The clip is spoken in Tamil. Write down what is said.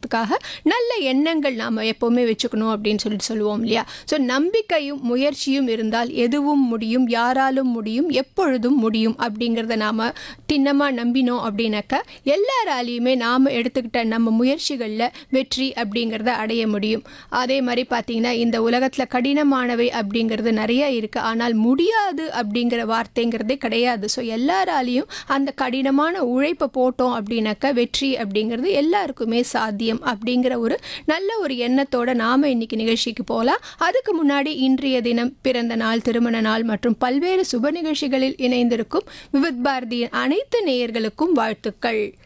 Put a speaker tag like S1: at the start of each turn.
S1: அப்படிங்கிறதுக்காக நல்ல எண்ணங்கள் நாம் எப்போவுமே வச்சுக்கணும் அப்படின்னு சொல்லிட்டு சொல்லுவோம் இல்லையா ஸோ நம்பிக்கையும் முயற்சியும் இருந்தால் எதுவும் முடியும் யாராலும் முடியும் எப்பொழுதும் முடியும் அப்படிங்கிறத நாம் திண்ணமாக நம்பினோம் அப்படின்னாக்கா எல்லாராலையுமே நாம் எடுத்துக்கிட்ட நம்ம முயற்சிகளில் வெற்றி அப்படிங்கிறத அடைய முடியும் அதே மாதிரி பார்த்தீங்கன்னா இந்த உலகத்தில் கடினமானவை அப்படிங்கிறது நிறைய இருக்குது ஆனால் முடியாது அப்படிங்கிற வார்த்தைங்கிறதே கிடையாது ஸோ எல்லாராலையும் அந்த கடினமான உழைப்பை போட்டோம் அப்படின்னாக்கா வெற்றி அப்படிங்கிறது எல்லாருக்குமே சாத்தியம் அப்படிங்கிற ஒரு நல்ல ஒரு எண்ணத்தோட நாம் இன்னைக்கு நிகழ்ச்சிக்கு போகலாம் அதுக்கு முன்னாடி இன்றைய தினம் பிறந்த நாள் திருமண நாள் மற்றும் பல்வேறு சுப நிகழ்ச்சிகளில் இணைந்திருக்கும் விவித் பாரதியின் அனைத்து நேயர்களுக்கும் வாழ்த்துக்கள்